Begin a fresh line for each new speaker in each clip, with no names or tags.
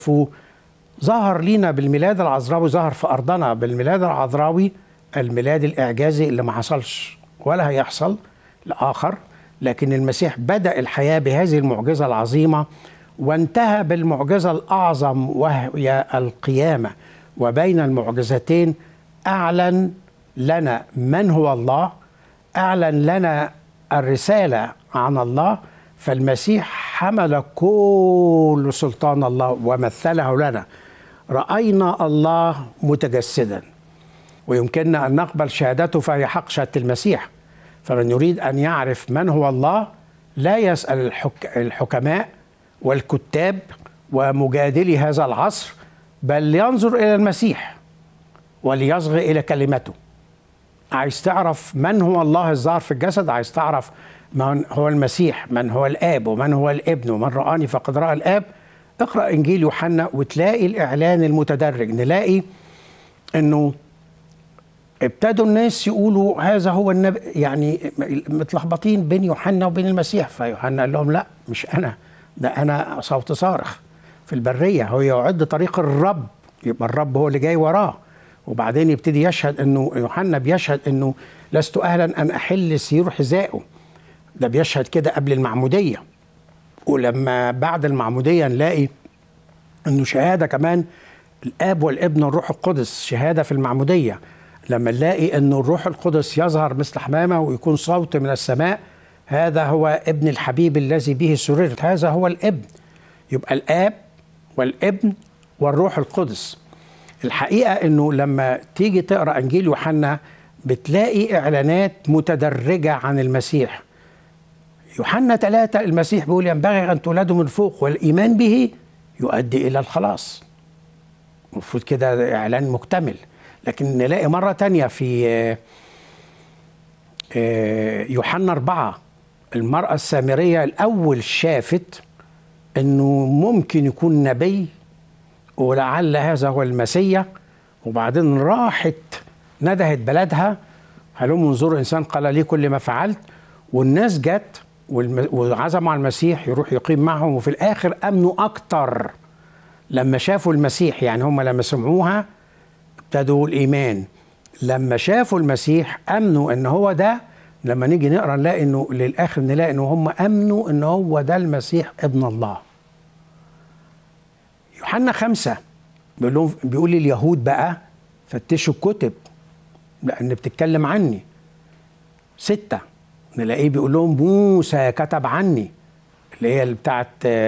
ظهر لينا بالميلاد العذراوي ظهر في ارضنا بالميلاد العذراوي الميلاد الاعجازي اللي ما حصلش ولا هيحصل لاخر لكن المسيح بدا الحياه بهذه المعجزه العظيمه وانتهى بالمعجزه الاعظم وهي القيامه وبين المعجزتين اعلن لنا من هو الله اعلن لنا الرساله عن الله فالمسيح حمل كل سلطان الله ومثله لنا راينا الله متجسدا ويمكننا ان نقبل شهادته فهي حق شهاده المسيح فمن يريد ان يعرف من هو الله لا يسال الحك... الحكماء والكتاب ومجادلي هذا العصر بل ينظر الى المسيح وليصغي الى كلمته عايز تعرف من هو الله الظاهر في الجسد عايز تعرف من هو المسيح من هو الاب ومن هو الابن ومن رآني فقد رأى الاب اقرأ انجيل يوحنا وتلاقي الاعلان المتدرج نلاقي انه ابتدوا الناس يقولوا هذا هو النبي يعني متلخبطين بين يوحنا وبين المسيح فيوحنا قال لهم لا مش انا ده انا صوت صارخ في البريه هو يعد طريق الرب يبقى الرب هو اللي جاي وراه وبعدين يبتدي يشهد انه يوحنا بيشهد انه لست اهلا ان احل سيور حذائه ده بيشهد كده قبل المعموديه ولما بعد المعموديه نلاقي انه شهاده كمان الاب والابن والروح القدس شهاده في المعموديه لما نلاقي انه الروح القدس يظهر مثل حمامه ويكون صوت من السماء هذا هو ابن الحبيب الذي به سررت هذا هو الابن يبقى الاب والابن والروح القدس الحقيقه انه لما تيجي تقرا انجيل يوحنا بتلاقي اعلانات متدرجه عن المسيح يوحنا ثلاثة المسيح بيقول ينبغي أن تولدوا من فوق والإيمان به يؤدي إلى الخلاص المفروض كده إعلان مكتمل لكن نلاقي مرة تانية في يوحنا أربعة المرأة السامرية الأول شافت أنه ممكن يكون نبي ولعل هذا هو المسيا وبعدين راحت ندهت بلدها هلم انظروا إنسان قال لي كل ما فعلت والناس جت وعزموا على المسيح يروح يقيم معهم وفي الاخر امنوا اكتر لما شافوا المسيح يعني هم لما سمعوها ابتدوا الايمان لما شافوا المسيح امنوا ان هو ده لما نيجي نقرا نلاقي انه للاخر نلاقي ان هم امنوا ان هو ده المسيح ابن الله يوحنا خمسة بيقول لهم بيقول لليهود بقى فتشوا الكتب لان بتتكلم عني ستة نلاقيه بيقول لهم موسى كتب عني اللي هي اللي بتاعت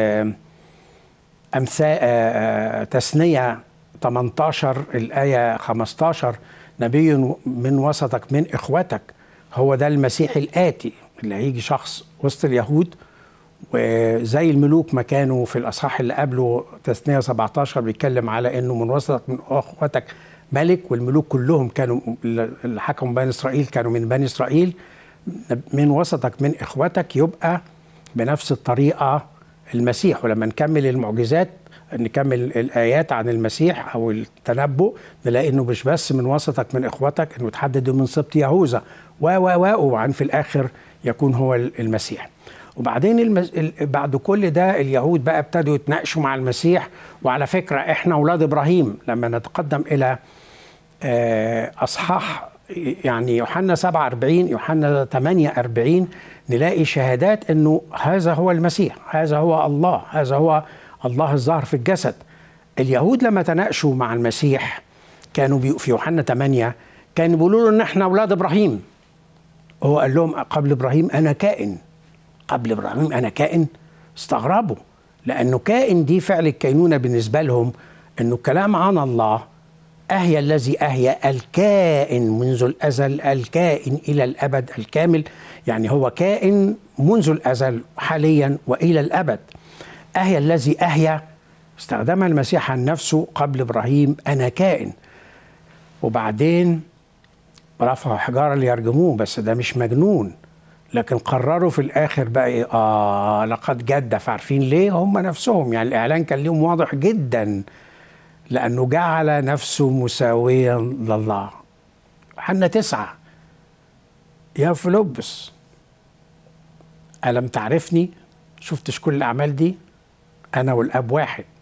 أمثال تثنية 18 الآية 15 نبي من وسطك من إخوتك هو ده المسيح الآتي اللي هيجي شخص وسط اليهود وزي الملوك ما كانوا في الأصحاح اللي قبله تثنية 17 بيتكلم على إنه من وسطك من إخوتك ملك والملوك كلهم كانوا اللي حكموا بني إسرائيل كانوا من بني إسرائيل من وسطك من اخوتك يبقى بنفس الطريقه المسيح ولما نكمل المعجزات نكمل الايات عن المسيح او التنبؤ نلاقي انه مش بس من وسطك من اخوتك انه تحدد من سبط يهوذا و و و وبعدين في الاخر يكون هو المسيح وبعدين المز... بعد كل ده اليهود بقى ابتدوا يتناقشوا مع المسيح وعلى فكره احنا اولاد ابراهيم لما نتقدم الى اصحاح يعني يوحنا 47 يوحنا 48 نلاقي شهادات انه هذا هو المسيح هذا هو الله هذا هو الله الظاهر في الجسد اليهود لما تناقشوا مع المسيح كانوا في يوحنا 8 كانوا بيقولوا له ان احنا اولاد ابراهيم هو قال لهم قبل ابراهيم انا كائن قبل ابراهيم انا كائن استغربوا لانه كائن دي فعل الكينونه بالنسبه لهم انه الكلام عن الله أهي الذي أهي الكائن منذ الأزل الكائن إلى الأبد الكامل يعني هو كائن منذ الأزل حاليا وإلى الأبد أهي الذي أهي استخدمها المسيح عن نفسه قبل إبراهيم أنا كائن وبعدين رفعوا حجارة ليرجموه بس ده مش مجنون لكن قرروا في الآخر بقى إيه آه لقد جدف عارفين ليه هم نفسهم يعني الإعلان كان لهم واضح جداً لأنه جعل نفسه مساويا لله حنا تسعة يا فيلبس ألم تعرفني شفتش كل الأعمال دي أنا والأب واحد